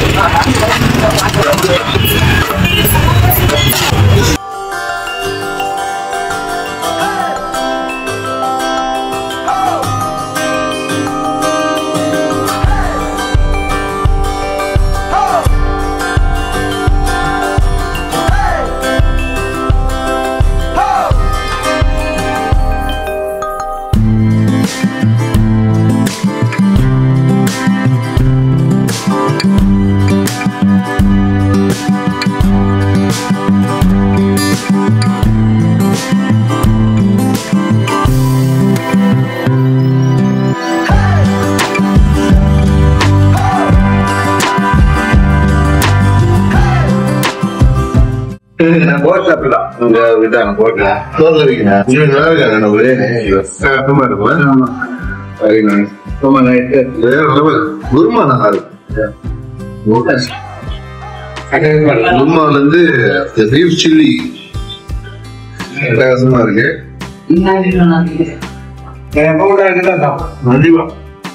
Boat சாப்பிடலாம் இங்க விட்டாங்க போட்ல தோல்ல வைக்கிறேன் இது நல்லா இருக்காது ஒரே சும்மா இருக்கும் வெரி நைஸ் ரொம்ப நைஸ் வேற level. குருமா நல்லா இருக்கு குருமால இருந்து பீஃப் சில்லி பிரகாசமா இருக்கு கண்டிப்பா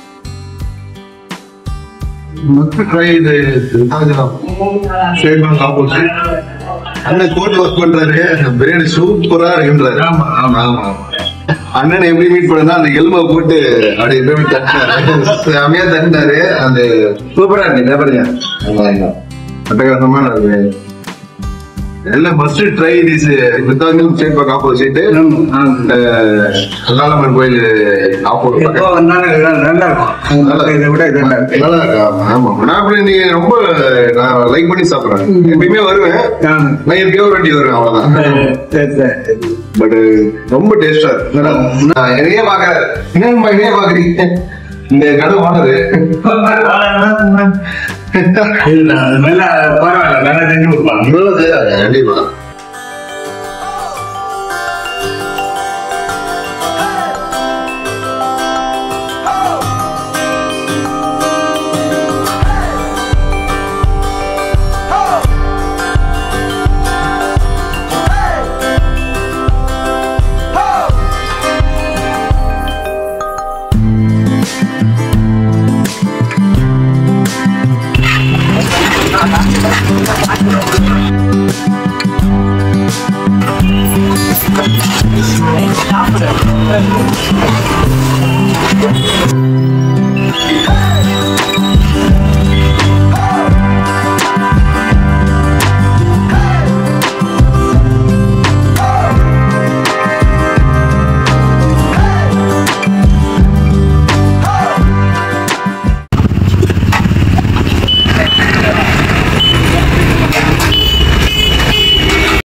மஸ்ட் ட்ரை இது ஸ்டேட் பேங்க் ஆப்போசிட் அண்ணன் கோர்ட் ஒர்க் பண்றாரு பிரியாணி சூப்பரா இருக்குன்றாரு ஆமா, ஆமா. ஆமா அண்ணன் எப்படி மீட் பண்ணா அந்த எலும்பை போட்டு அப்படியே எப்படி தட்டினாரு செமையா தட்டினாரு அந்த சூப்பரா இருக்கு சாப்பிடுங்க அட்டகாசமான இருக்கு எல்லாம் மஸ்ட் ட்ரை திஸ் வித்தாங்கல் ஸ்டேட் பேங்க் ஆப்போசிட் அல்லாளம்மன் கோயில் ஆப்போசிட் எப்போ வந்தாலும் எல்லாம் நல்லா இருக்கும் இதை விட இது நல்லா இருக்கு நல்லா இருக்கா ஆமா நான் அப்படி நீ ரொம்ப நான் லைக் பண்ணி சாப்பிடுறேன் எப்பயுமே வருவேன் ஆ. நான் எப்பயோ ஒரு வாட்டி வருவேன் அவ்வளவுதான் சரி சரி பட் ரொம்ப டேஸ்டா இருக்கு நான் என்னையே பாக்குறேன் என்னம்மா என்னையே பாக்குறீங்க இந்த கடை வாங்குது இல்ல, அது நல்லா பரவாயில்ல நல்லா செஞ்சு கொடுப்பாங்க இவ்வளவு செய்யாத கண்டிப்பா